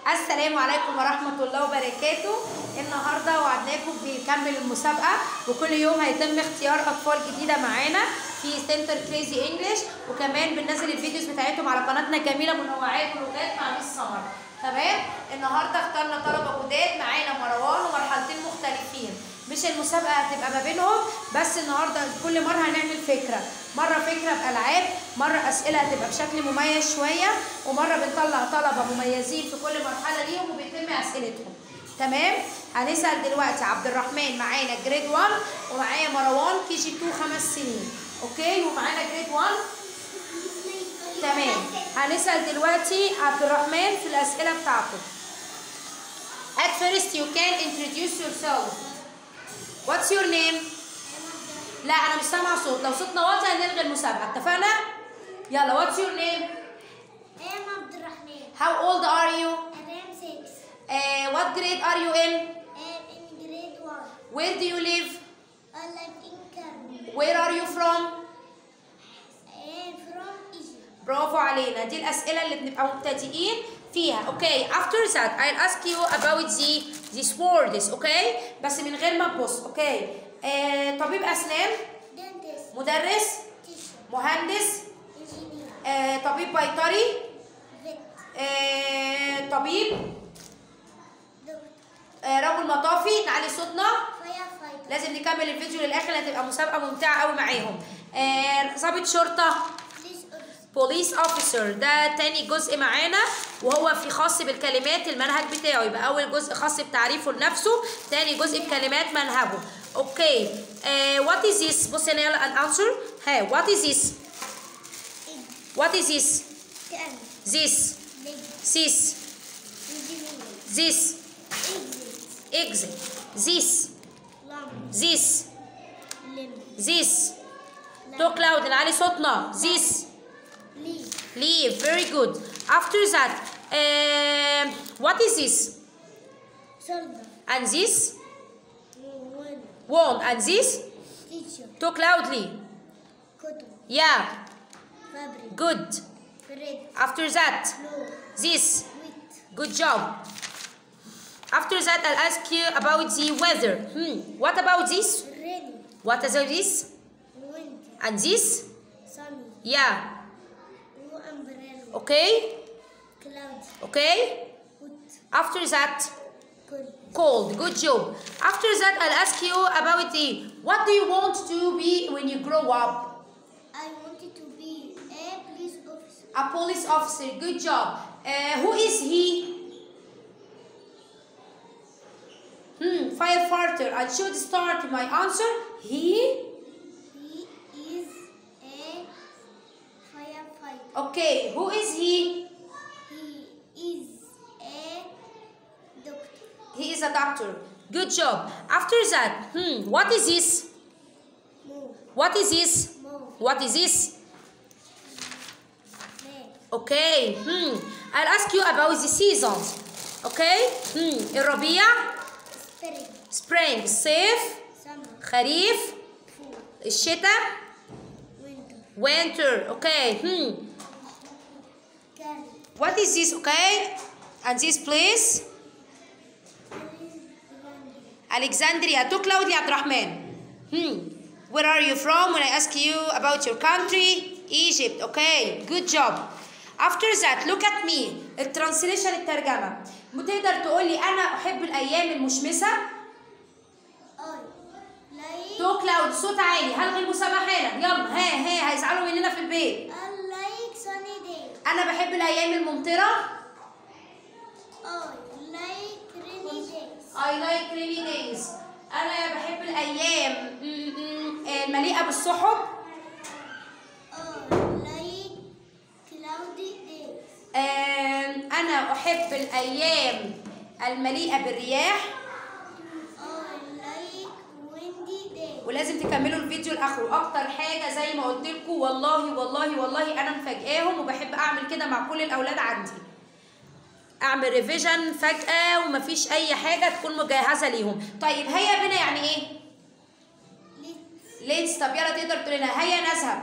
السلام عليكم ورحمة الله وبركاته النهاردة وعدناكم بنكمل المسابقة وكل يوم هيتم اختيار أطفال جديدة معانا في سنتر كريزي انجلش وكمان بننزل الفيديوز بتاعتهم على قناتنا الجميلة منوعات ولغات مع ميس سمر تمام النهاردة اخترنا طلبة جداد معانا مروان ومرحلتين مختلفين مش المسابقة هتبقى ما بينهم بس النهارده كل مرة هنعمل فكرة مرة فكرة بألعاب مرة أسئلة هتبقى بشكل مميز شوية ومرة بنطلع طلبة مميزين في كل مرحلة ليهم وبيتم أسئلتهم تمام هنسأل دلوقتي عبد الرحمن معانا جريد 1 ومعايا مروان كي جي 2 خمس سنين اوكي ومعانا جريد 1 تمام هنسأل دلوقتي عبد الرحمن في الأسئلة بتاعته At first you can introduce yourself What's your name? لا أنا مش سامعة صوت لو صوتنا واطي هنلغي المسابقة اتفقنا؟ يلا What's your name? I am Abdurrahman. How old are you? I am six. Uh, what grade are you in? I am in grade one. Where do you live? I live in Karmi. Where are you from? I am from Egypt. برافو علينا دي الأسئلة اللي بنبقى مبتدئين فيها اوكي after that I'll ask you about the these words اوكي بس من غير ما تبص اوكي آه، طبيب أسنان Dentist. مدرس Teacher. مهندس Engineer. آه، طبيب بيطري Vet. آه، طبيب Doctor. آه، رجل مطافي نعلي صوتنا Firefighter. لازم نكمل الفيديو للاخر هتبقى مسابقه ممتعه قوي معاهم آه، ضابط شرطه Police officer. بوليس اوفيسر ده تاني جزء معانا وهو في خاص بالكلمات المنهج بتاعه يبقى اول جزء خاص بتعريفه لنفسه تاني جزء بكلمات منهجه اوكي وات از ذيس بص هنا يلا الانسر ها وات از ذيس Egg. وات از ذيس Can. ذيس Leg. سيس Engineer. ذيس Exit. اكزit ذيس Lump. ذيس Limb. ذيس توك لاود نعلي صوتنا ذيس Leaf. Leave, very good. After that, um, what is this? Soldier. And this? One. One. And this? Teacher. Talk loudly. Cotton. Yeah, Fabric. good. Bread. After that, Flour. this. Wheat. Good job. After that, I'll ask you about the weather. Hmm. What about this? Rainy. What is this? Winter. And this? Sunny. Yeah. No umbrella. Okay. Cloudy. Okay. Hot. After that, Cold. cold. Good job. After that, I'll ask you about the what do you want to be when you grow up? I wanted to be a police officer. A police officer. Good job. Uh, who is he? Hmm. Firefighter. I should start my answer. He. He is a firefighter. Okay. Who is he? He is a doctor. He is a doctor. Good job. After that, hmm. What is this? Move. What is this? Move. What is this? Man. Okay. Hmm. I'll ask you about the seasons. Okay. Hmm. الربيع. Spring. spring صيف Summer. خريف Fall. الشتاء Winter. winter okay hmm Carry. what is this okay and this place Alexandria talk loudly عبد الرحمن hmm where are you from when I ask you about your country Egypt okay good job after that look at me الترانسليشن الترجمة تقدر تقول لي أنا أحب الأيام المشمسة I like. توك لاود صوت عالي هلغي المسابقة حالا يلا ها ها هيزعلوا مننا في البيت I like sunny day. أنا بحب الأيام الممطرة I like rainy days. I like rainy days أنا بحب الأيام م- م- المليئة بالسحب I like cloudy days. آم، أنا أحب الأيام المليئة بالرياح I like windy days. ولازم تكملوا الفيديو لاخره اكتر حاجه زي ما قلت لكم والله والله والله انا مفاجئاهم وبحب اعمل كده مع كل الاولاد عندي اعمل ريفيجن فجاه ومفيش اي حاجه تكون مجهزه ليهم طيب هيا بنا يعني ايه Let's ليتس طب يلا تقدر تقول لنا هيا نذهب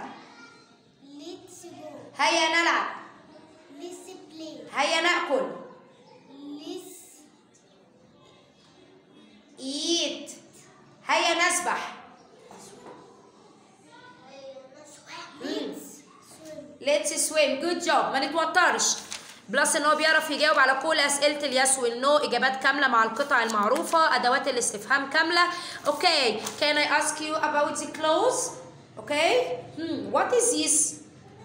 let's go. هيا نلعب Let's play. هيا ناكل يسبح let's swim good job ما نتوترش بلس ان هو بيعرف يجاوب على كل اسئله اليس والنو اجابات كامله مع القطع المعروفه ادوات الاستفهام كامله اوكي can I ask you about the clothes okay hmm. what is this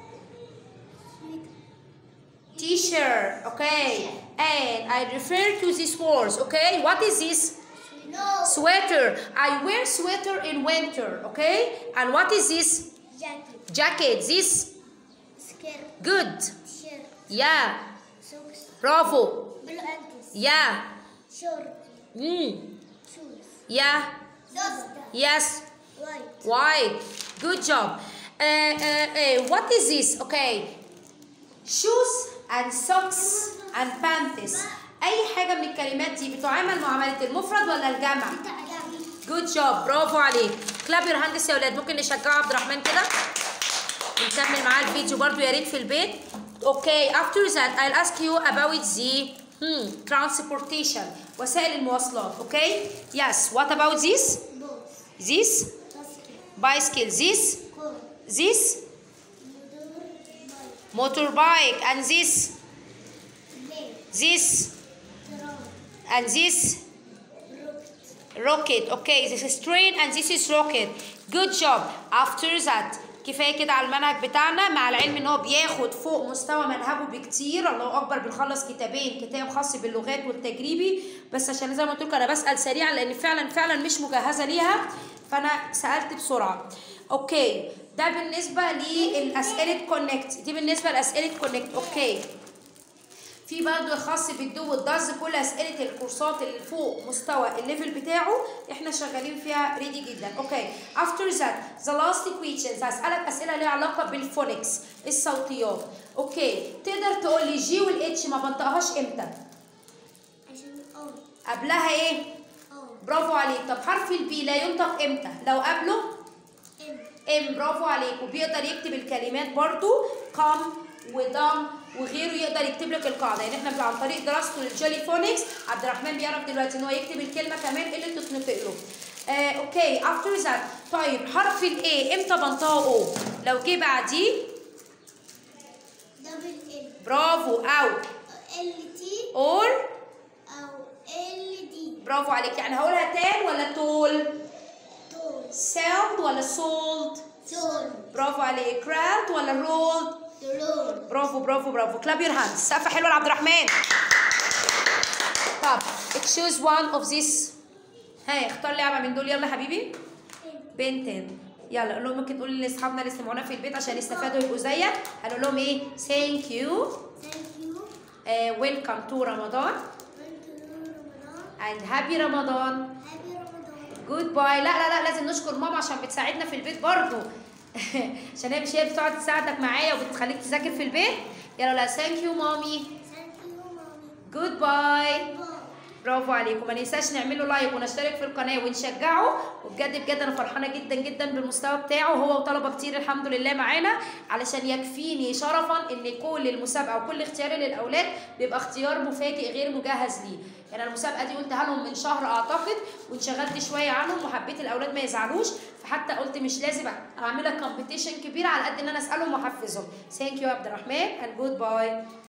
t-shirt okay and I refer to these words okay what is this No. sweater I wear sweater in winter okay and what is this Jacket. jacket this Skirt. good Shirt. yeah Socks. bravo Blankets. yeah Short. mm. Shoes. yeah Duster. yes White. white good job uh, uh, uh, what is this okay shoes and socks and panties اي حاجه من الكلمات دي بتعامل معامله المفرد ولا الجمع جود جوب برافو عليك كلاب يور هاندس يا ولاد ممكن نشجع عبد الرحمن كده ونكمل معاه الفيديو برضو يا ريت في البيت اوكي after that I'll ask you about the hmm, transportation وسائل المواصلات اوكي yes what about this Both. this Basket. bicycle this Cord. this Motor. Bike. motorbike and this Leg. this Drum. and this Rocket. rocket okay this is train and this is rocket good job after that كفايه كده على المنهج بتاعنا مع العلم ان هو بياخد فوق مستوى منهجه بكتير الله اكبر بنخلص كتابين كتاب خاص باللغات والتجريبي بس عشان زي ما قلت لكم انا بسال سريعا لان فعلا فعلا مش مجهزه ليها فانا سالت بسرعه اوكي ده بالنسبه للاسئله كونكت دي بالنسبه لاسئله كونكت اوكي في برضه خاص بالدو والدز كل اسئله الكورسات اللي فوق مستوى الليفل بتاعه احنا شغالين فيها ريدي جدا اوكي افتر ذات ذا لاست كويشنز هسالك اسئله ليها علاقه بالفونكس الصوتيات اوكي تقدر تقول لي جي والاتش ما بنطقهاش امتى عشان أو. قبلها ايه أو. برافو عليك طب حرف البي لا ينطق امتى لو قبله إم. ام برافو عليك وبيقدر يكتب الكلمات برضو قام ودم وغيره يقدر يكتب لك القاعده يعني احنا عن طريق دراسته للجولي فونكس عبد الرحمن بيعرف دلوقتي ان هو يكتب الكلمه كمان اللي تتنطق له آه، اوكي افتر ذات طيب حرف الاي امتى بنطقه او لو جه بعديه دبل إل. برافو او ال تي اور أو ال دي. برافو عليك يعني هقولها تان ولا تول تول. ساوند ولا سولد تول. برافو عليك كراود ولا رولد تلول. برافو برافو برافو كلاب يور هاندز سقفه حلوه لعبد الرحمن طب choose one of this ها اختار لعبه من دول يلا حبيبي بنتين يلا قول لهم ممكن تقولي لاصحابنا اللي سمعونا في البيت عشان يستفادوا يبقوا زيك هنقول لهم ايه ثانك يو Thank you. ويلكم تو رمضان Thank you رمضان. اند هابي رمضان Happy رمضان. جود باي لا لا لا لازم نشكر ماما عشان بتساعدنا في البيت برضو عشان هي مش هي بتقعد تساعدك معايا وبتخليك تذاكر في البيت يلا لا ثانك يو مامي Thank you mommy. جود باي Bye. برافو عليكم ما ننساش نعمل له لايك ونشترك في القناه ونشجعه وبجد بجد انا فرحانه جدا جدا بالمستوى بتاعه هو وطلبه كتير الحمد لله معانا علشان يكفيني شرفا ان كل المسابقه وكل اختياري للاولاد بيبقى اختيار مفاجئ غير مجهز ليه يعني أنا المسابقه دي قلتها لهم من شهر اعتقد وانشغلت شويه عنهم وحبيت الاولاد ما يزعلوش فحتى قلت مش لازم اعملها كومبيتيشن كبير على قد ان انا اسالهم واحفزهم ثانك يو عبد الرحمن اند جود باي